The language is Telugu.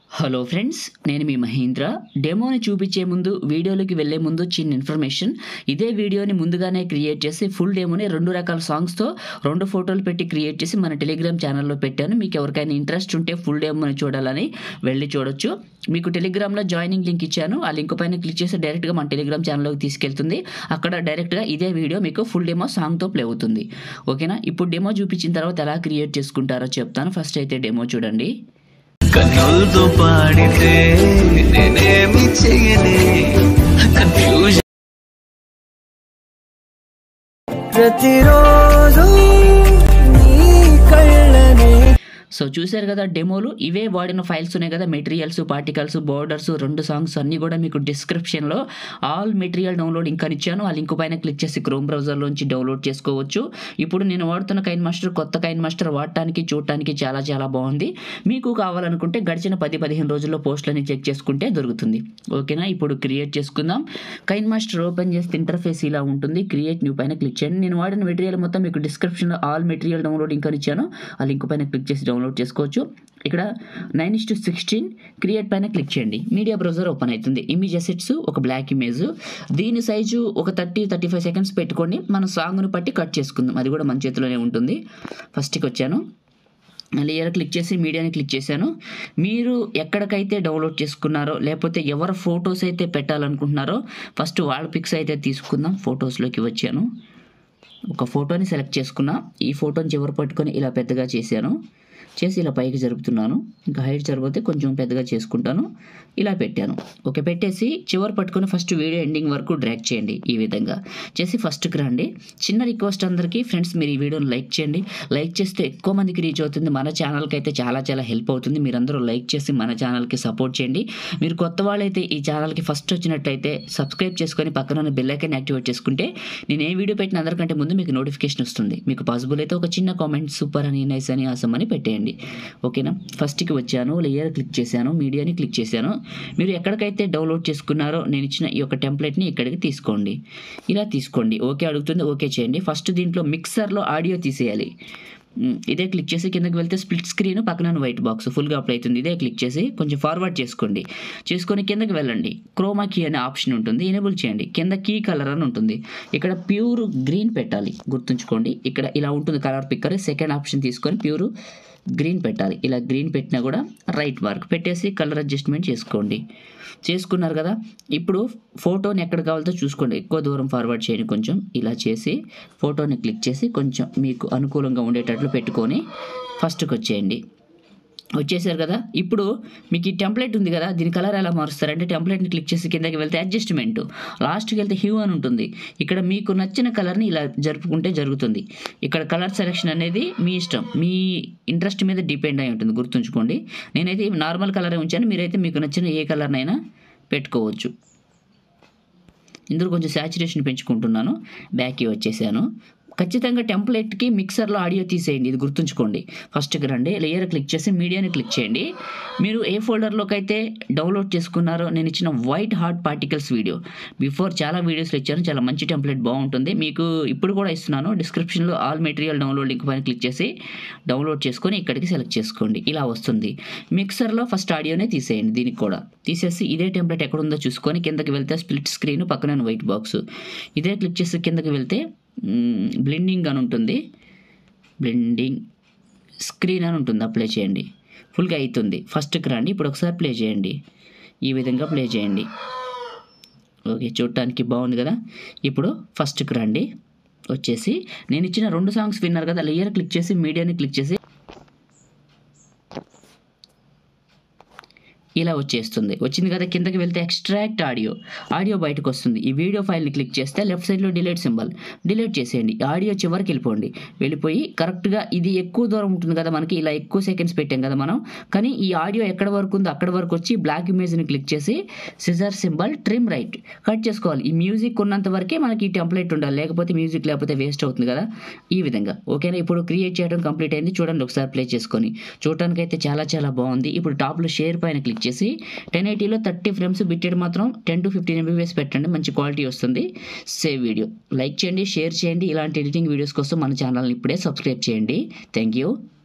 హలో ఫ్రెండ్స్ నేను మీ మహేంద్ర డెమోని చూపించే ముందు వీడియోలోకి వెళ్ళే ముందు చిన్న ఇన్ఫర్మేషన్ ఇదే వీడియోని ముందుగానే క్రియేట్ చేసి ఫుల్ డెమోని రెండు రకాల సాంగ్స్తో రెండు ఫోటోలు పెట్టి క్రియేట్ చేసి మన టెలిగ్రామ్ ఛానల్లో పెట్టాను మీకు ఎవరికైనా ఇంట్రెస్ట్ ఉంటే ఫుల్ డెమోని చూడాలని వెళ్ళి చూడొచ్చు మీకు టెలిగ్రామ్లో జాయినింగ్ లింక్ ఇచ్చాను ఆ లింక్ పైన క్లిక్ చేసి డైరెక్ట్గా మన టెలిగ్రామ్ ఛానల్లోకి తీసుకెళ్తుంది అక్కడ డైరెక్ట్గా ఇదే వీడియో మీకు ఫుల్ డెమో సాంగ్తో ప్లే అవుతుంది ఓకేనా ఇప్పుడు డెమో చూపించిన తర్వాత ఎలా క్రియేట్ చేసుకుంటారో చెప్తాను ఫస్ట్ అయితే డెమో చూడండి కన్నులతో పాడితే నేనేమి చేయనే కన్ఫ్యూజన్ ప్రతిరోజు నీ కళ్ళని సో చూశారు కదా డెమోలు ఇవే వాడిన ఫైల్స్ ఉన్నాయి కదా మెటీరియల్స్ పార్టికల్స్ బోర్డర్స్ రెండు సాంగ్స్ అన్నీ కూడా మీకు డిస్క్రిప్షన్లో ఆల్ మెటీరియల్ డౌన్లోడ్ ఇంకా ఇచ్చాను ఆ లింక్ పైన క్లిక్ చేసి క్రోమ్ బ్రౌజర్లోంచి డౌన్లోడ్ చేసుకోవచ్చు ఇప్పుడు నేను వాడుతున్న కైన్ మాస్టర్ కొత్త కైన్ మాస్టర్ వాడటానికి చూడటానికి చాలా చాలా బాగుంది మీకు కావాలనుకుంటే గడిచిన పది పదిహేను రోజుల్లో పోస్టులని చెక్ చేసుకుంటే దొరుకుతుంది ఓకేనా ఇప్పుడు క్రియేట్ చేసుకుందాం కైన్ మాస్టర్ ఓపెన్ చేస్తే ఇంటర్ఫేస్ ఇలా ఉంటుంది క్రియేట్ న్యూ పైన క్లిక్ చేయండి నేను వాడిన మెటీరియల్ మొత్తం మీకు డిస్క్రిప్షన్లో ఆల్ మెటీరియల్ డౌన్లోడ్ ఇంకా ఇచ్చాను ఆ లింక్ పైన క్లిక్ చేసి డౌన్లోడ్ చేసుకోవచ్చు ఇక్కడ nine is to sixteen create పైన క్లిక్ చేయండి మీడియా బ్రౌజర్ ఓపెన్ అవుతుంది ఇమేజ్ అసెట్స్ ఒక బ్లాక్ ఇమేజ్ దీని సైజు ఒక థర్టీ థర్టీ ఫైవ్ సెకండ్స్ పెట్టుకోండి మన సాంగ్ను బట్టి కట్ చేసుకుందాం అది కూడా మన చేతిలోనే ఉంటుంది ఫస్ట్కి వచ్చాను లేయర్ క్లిక్ చేసి మీడియాని క్లిక్ చేశాను మీరు ఎక్కడికైతే డౌన్లోడ్ చేసుకున్నారో లేకపోతే ఎవరి ఫొటోస్ అయితే పెట్టాలనుకుంటున్నారో ఫస్ట్ వాళ్ళ పిక్స్ అయితే తీసుకుందాం ఫొటోస్లోకి వచ్చాను ఒక ఫోటోని సెలెక్ట్ చేసుకున్నా ఈ ఫోటోని చివరి పట్టుకొని ఇలా పెద్దగా చేశాను చేసి ఇలా పైకి జరుపుతున్నాను ఇంకా హైట్ జరిగితే కొంచెం పెద్దగా చేసుకుంటాను ఇలా పెట్టాను ఓకే పెట్టేసి చివరి పట్టుకొని ఫస్ట్ వీడియో ఎండింగ్ వరకు డ్రాక్ చేయండి ఈ విధంగా చేసి ఫస్ట్కి రండి చిన్న రిక్వెస్ట్ అందరికీ ఫ్రెండ్స్ మీరు ఈ వీడియోని లైక్ చేయండి లైక్ చేస్తే ఎక్కువ మందికి రీచ్ అవుతుంది మన ఛానల్కి అయితే చాలా చాలా హెల్ప్ అవుతుంది మీరందరూ లైక్ చేసి మన ఛానల్కి సపోర్ట్ చేయండి మీరు కొత్త వాళ్ళైతే ఈ ఛానల్కి ఫస్ట్ వచ్చినట్టయితే సబ్స్క్రైబ్ చేసుకొని పక్కన ఉన్న బెల్ ఐకాన్ యాక్టివేట్ చేసుకుంటే నేను ఏ వీడియో పెట్టిన అందరికంటే ముందు మీకు నోటిఫికేషన్ వస్తుంది మీకు పాసిబుల్ అయితే ఒక చిన్న కామెంట్ సూపర్ అని నైస్ అని ఆసమ్ అని పెట్టేయండి ఓకేనా ఫస్ట్కి వచ్చాను లేయర్ క్లిక్ చేశాను మీడియాని క్లిక్ చేశాను మీరు ఎక్కడికైతే డౌన్లోడ్ చేసుకున్నారో నేను ఇచ్చిన ఈ యొక్క టెంప్లెట్ని ఇక్కడికి తీసుకోండి ఇలా తీసుకోండి ఓకే అడుగుతుంది ఓకే చేయండి ఫస్ట్ దీంట్లో మిక్సర్లో ఆడియో తీసేయాలి మ్, ఇదే క్లిక్ చేసి కిందకి వెళ్తే స్ప్లిట్ స్క్రీన్ పక్కన వైట్ బాక్స్ ఫుల్గా అప్లై అవుతుంది ఇదే క్లిక్ చేసి కొంచెం ఫార్వర్డ్ చేసుకోండి చేసుకొని కిందకి వెళ్ళండి క్రోమా కీ అనే ఆప్షన్ ఉంటుంది ఎనేబుల్ చేయండి కింద కీ కలర్ అని ఉంటుంది ఇక్కడ ప్యూర్ గ్రీన్ పెట్టాలి గుర్తుంచుకోండి ఇక్కడ ఇలా ఉంటుంది కలర్ పిక్కర్ సెకండ్ ఆప్షన్ తీసుకొని ప్యూర్ గ్రీన్ పెట్టాలి ఇలా గ్రీన్ పెట్టినా కూడా రైట్ మార్క్ పెట్టేసి కలర్ అడ్జస్ట్మెంట్ చేసుకోండి చేసుకున్నారు కదా ఇప్పుడు ఫోటోని ఎక్కడ కావాలో చూసుకోండి ఎక్కువ దూరం ఫార్వర్డ్ చేయండి కొంచెం ఇలా చేసి ఫోటోని క్లిక్ చేసి కొంచెం మీకు అనుకూలంగా ఉండేటట్లు పెట్టుకొని ఫస్ట్కి వచ్చేయండి వచ్చేసారు కదా ఇప్పుడు మీకు ఈ టెంప్లెట్ ఉంది కదా దీని కలర్ ఎలా మారుస్తారంటే టెంప్లెట్ని క్లిక్ చేసి కిందకి వెళ్తే అడ్జస్ట్మెంట్ లాస్ట్కి వెళ్తే హ్యూ అని ఉంటుంది ఇక్కడ మీకు నచ్చిన కలర్ని ఇలా జరుపుకుంటే జరుగుతుంది ఇక్కడ కలర్ సెలెక్షన్ అనేది మీ ఇష్టం మీ ఇంట్రెస్ట్ మీద డిపెండ్ అయి ఉంటుంది గుర్తుంచుకోండి నేనైతే నార్మల్ కలరే ఉంచాను మీరైతే మీకు నచ్చిన ఏ కలర్నైనా పెట్టుకోవచ్చు ఇందులో కొంచెం శాచురేషన్ పెంచుకుంటున్నాను బ్యాక్కి వచ్చేసాను ఖచ్చితంగా టెంప్లెట్కి మిక్సర్లో ఆడియో తీసేయండి ఇది గుర్తుంచుకోండి ఫస్ట్కి రండి లేయర్ క్లిక్ చేసి మీడియాని క్లిక్ చేయండి మీరు ఏ ఫోల్డర్లోకి అయితే డౌన్లోడ్ చేసుకున్నారో నేను ఇచ్చిన white heart particles video before చాలా వీడియోస్లో ఇచ్చాను చాలా మంచి టెంప్లెట్ బాగుంటుంది మీకు ఇప్పుడు కూడా ఇస్తున్నాను డిస్క్రిప్షన్లో ఆల్ మెటీరియల్ డౌన్లోడ్ లింక్ పైన క్లిక్ చేసి డౌన్లోడ్ చేసుకొని ఇక్కడికి సెలెక్ట్ చేసుకోండి ఇలా వస్తుంది మిక్సర్లో ఫస్ట్ ఆడియోనే తీసేయండి దీనికి కూడా తీసేసి ఇదే టెంప్లెట్ ఎక్కడ ఉందో చూసుకొని కిందకి వెళ్తే స్ప్లిట్ స్క్రీన్ పక్కన వైట్ బాక్స్ ఇదే క్లిక్ చేసి కిందకి వెళ్తే బ్లెండింగ్ అని ఉంటుంది బ్లెండింగ్ స్క్రీన్ అని ఉంటుంది అప్లై చేయండి ఫుల్గా అవుతుంది ఫస్ట్కి రండి ఇప్పుడు ఒకసారి ప్లే చేయండి ఈ విధంగా ప్లే చేయండి ఓకే చూడటానికి బాగుంది కదా ఇప్పుడు ఫస్ట్కి రండి వచ్చేసి నేను ఇచ్చిన రెండు సాంగ్స్ విన్నారు కదా లేయర్ క్లిక్ చేసి మీడియాని క్లిక్ చేసి ఇలా వచ్చేస్తుంది వచ్చింది కదా కిందకి వెళ్తే ఎక్స్ట్రాక్ట్ ఆడియో ఆడియో బయటకు వస్తుంది ఈ వీడియో ఫైల్ని క్లిక్ చేస్తే లెఫ్ట్ సైడ్లో డిలీట్ సింబల్ డిలీట్ చేసేయండి ఆడియో చివరికి వెళ్ళిపోండి వెళ్ళిపోయి కరెక్ట్గా ఇది ఎక్కువ దూరం ఉంటుంది కదా మనకి ఇలా ఎక్కువ సెకండ్స్ పెట్టాం కదా మనం కానీ ఈ ఆడియో ఎక్కడ వరకు ఉందో అక్కడ వరకు వచ్చి బ్లాక్ ఇమేజ్ని క్లిక్ చేసి scissor symbol trim right cut చేసుకోవాలి ఈ మ్యూజిక్ ఉన్నంత వరకే మనకి ఈ టెంప్లెట్ ఉండాలి లేకపోతే మ్యూజిక్ లేకపోతే వేస్ట్ అవుతుంది కదా ఈ విధంగా ఓకేనా ఇప్పుడు క్రియేట్ చేయడం కంప్లీట్ అయింది చూడండి ఒకసారి ప్లే చేసుకొని చూడటానికి అయితే చాలా చాలా బాగుంది ఇప్పుడు టాప్లో షేర్ పైన క్లిక్ చేసి టెన్ ఎయిటీలో థర్టీ ఫ్రేమ్స్ బిట్టెడ్ మాత్రం టెన్ టు ఫిఫ్టీన్ ఎంబీబీఎస్ పెట్టండి మంచి క్వాలిటీ వస్తుంది సేవ్ వీడియో లైక్ చేయండి షేర్ చేయండి ఇలాంటి ఎడిటింగ్ వీడియోస్ కోసం మన ఛానల్ని ఇప్పుడే సబ్స్క్రైబ్ చేయండి థ్యాంక్ యూ